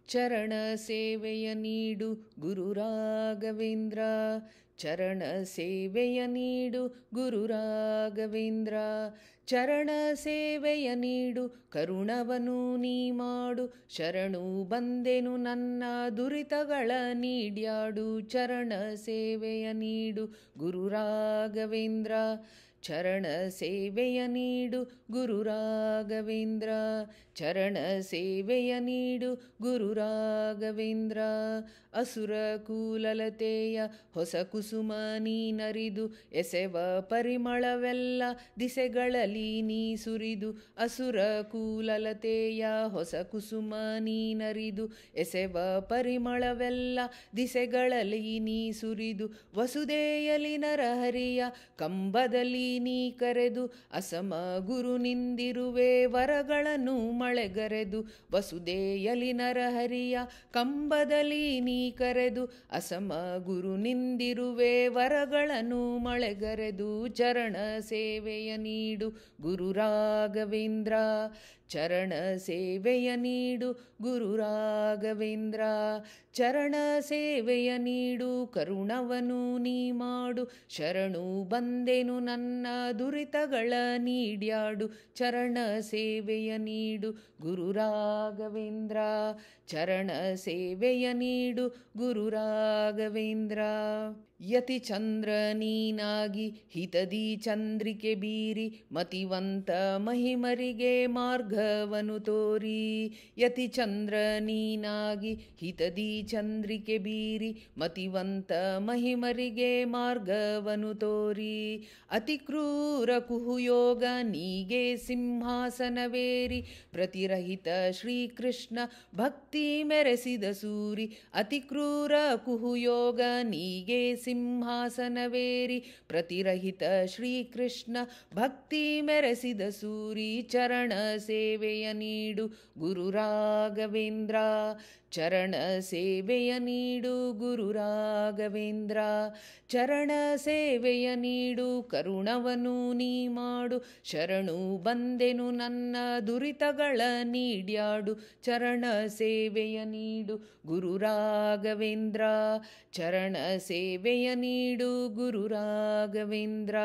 ಚರಣ ಸೇವೆಯ ನೀಡು ಗುರು ರಾಘವೇಂದ್ರ ಚರಣ ಸೇವೆಯ ನೀಡು ಗುರು ರಾಘವೇಂದ್ರ ಚರಣ ಸೇವೆಯ ನೀಡು ಕರುಣವನು ನೀ ಮಾಡು ಶರಣು ಬಂದೆನು ನನ್ನ ದುರಿತಗಳ ನೀಡ್ಯಾಡು ಚರಣ ಸೇವೆಯ ನೀಡು ಗುರು ರಾಘವೇಂದ್ರ ಚರಣ ಸೇವೆಯ ನೀಡು ಗುರು ರಾಘವೇಂದ್ರ ಚರಣ ಸೇವೆಯ ನೀಡು ಗುರು ರಾಘವೇಂದ್ರ ಅಸುರ ಕೂಲಲತೆಯ ಹೊಸ ಕುಸುಮ ನೀನರಿದು ಎಸೆವ ಪರಿಮಳವೆಲ್ಲ ದಿಸೆಗಳಲ್ಲಿ ನೀ ಸುರಿದು ಅಸುರ ಕೂಲಲತೆಯ ಹೊಸ ಕುಸುಮ ನೀನರಿದು ಎಸೆವ ಪರಿಮಳವೆಲ್ಲ ದಿಸೆಗಳಲ್ಲಿ ನೀ ಸುರಿದು ವಸುದೆಯಲಿ ನರಹರಿಯ ಕಂಬದಲ್ಲಿ ನೀ ಕರೆದು ಅಸಮ ಗುರು ನಿಂದಿರುವೆ ವರಗಳನ್ನು ಮಳೆಗರೆದು ವಸುದೆಯಲಿ ನರಹರಿಯ ಕಂಬದಲ್ಲಿ ನೀ ಕರೆದು ಅಸಮ ಗುರು ನಿಂದಿರುವೆ ವರಗಳನ್ನು ಮಳೆಗರೆದು ಚರಣ ಸೇವೆಯ ನೀಡು ಗುರು ರಾಘವೇಂದ್ರ ಚರಣ ಸೇವೆಯ ನೀಡು ಗುರು ರಾಘವೇಂದ್ರ ಚರಣ ಸೇವೆಯ ನೀಡು ಕರುಣವನು ನೀ ಮಾಡು ಶರಣು ಬಂದೆನು ನನ್ನ ದುರಿತಗಳ ನೀಡ್ಯಾಡು ಚರಣ ಸೇವೆಯ ನೀಡು ಗುರು ರಾಘವೇಂದ್ರ ಚರಣ ಸೇವೆಯ ನೀಡು ಗುರು ರಾಘವೇಂದ್ರ ಯತಿ ಚಂದ್ರ ನೀನಾಗಿ ಹಿತದಿ ಚಂದ್ರಿಕೆ ಬೀರಿ ಮತಿವಂತ ಮಹಿಮರಿಗೆ ಮಾರ್ಗವನು ತೋರಿ ಯತಿ ಚಂದ್ರ ನೀನಾಗಿ ಹಿತದಿ ಚಂದ್ರಿಕೆ ಬೀರಿ ಮತಿವಂತ ಮಹಿಮರಿಗೆ ಮಾರ್ಗವನು ತೋರಿ ಅತಿ ಕ್ರೂರ ಕುಹುಯೋಗ ನೀಗೆ ಸಿಂಹಾಸನವೇರಿ ಪ್ರತಿರಹಿತ ಶ್ರೀಕೃಷ್ಣ ಭಕ್ತಿ ಮೆರೆಸಿದ ಸೂರಿ ಅತಿ ಕ್ರೂರ ಕುಹುಯೋಗ ನೀಗೆ ಸಿಂಹಾಸನವೇರಿ ಪ್ರತಿರಹಿತ ಶ್ರೀಕೃಷ್ಣ ಭಕ್ತಿ ಮೆರೆಸಿದ ಸೂರಿ ಚರಣ ಸೇವೆಯ ನೀಡು ಗುರು ರಾಘವೇಂದ್ರ ಚರಣ ಸೇವೆಯ ನೀಡು ಗುರು ರಾಘವೇಂದ್ರ ಚರಣ ಸೇವೆಯ ನೀಡು ಕರುಣವನು ನೀ ಮಾಡು ಶರಣು ಬಂದೆನು ನನ್ನ ದುರಿತಗಳ ನೀಡ್ಯಾಡು ಚರಣ ಸೇವೆಯ ನೀಡು ಗುರು ರಾಘವೇಂದ್ರ ಚರಣ ಸೇವೆಯ ನೀಡು ಗುರು ರಾಘವೇಂದ್ರ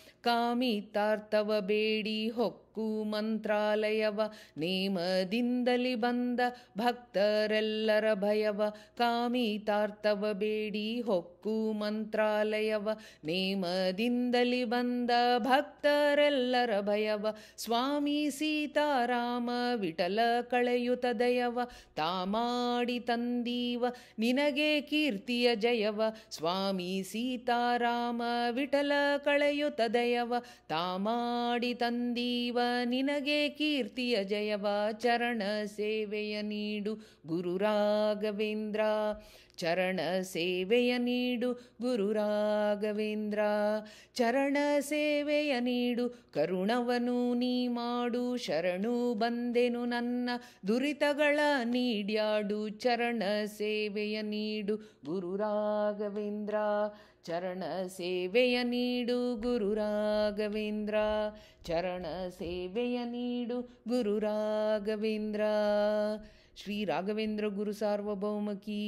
ಕಾಮಿತಾರ್ಥವ ಬೇಡಿ ಹೊಕ್ಕು ಮಂತ್ರಾಲಯವ ನೇಮದಿಂದಲಿ ಬಂದ ಭಕ್ತರೆಲ್ಲರ ಭಯವ ಕಾಮಿತಾರ್ಥವ ಬೇಡಿ ಹೊಕ್ಕು ಮಂತ್ರಾಲಯವ ನೇಮದಿಂದಲಿ ಬಂದ ಭಕ್ತರೆಲ್ಲರ ಭಯವ ಸ್ವಾಮಿ ಸೀತಾರಾಮ ವಿಠಲ ಕಳೆಯುತ ದಯವ ತಾಮಾಡಿ ತಂದೀವ ನಿನಗೆ ಕೀರ್ತಿಯ ಜಯವ ಸ್ವಾಮಿ ಸೀತಾರಾಮ ವಿಠಲ ಕಳೆಯುತ ದಯವ ತಾಮಾಡಿ ತಂದೀವ ನಿನಗೆ ಕೀರ್ತಿಯ ಜಯವ ಚರಣ ಸೇವೆಯ ನೀಡು ಗುರು ರಾಘವೇಂದ್ರ ಚರಣ ಸೇವೆಯ ನೀಡು ಗುರು ರಾಘವೇಂದ್ರ ಚರಣ ಸೇವೆಯ ನೀಡು ಕರುಣವನು ನೀ ಮಾಡು ಶರಣು ಬಂದೆನು ನನ್ನ ದುರಿತಗಳ ನೀಡ್ಯಾಡು ಚರಣ ಸೇವೆಯ ನೀಡು ಗುರು ರಾಘವೇಂದ್ರ ಚರಣ ಸೇವೆಯ ನೀಡು ಗುರು ರಾಘವೇಂದ್ರ ಚರಣ ಸೇವೆಯ ನೀಡು ಗುರು ರಾಘವೇಂದ್ರ ಶ್ರೀ ರಾಘವೇಂದ್ರ ಗುರು ಸಾರ್ವಭೌಮ ಕೀ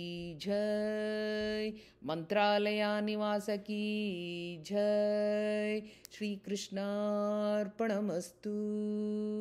ಜೈ ಮಂತ್ರಾಲಯ ನಿವಾಸ ಕೀ ಜೈ ಶ್ರೀಕೃಷ್ಣಾರ್ಪಣಮಸ್ತು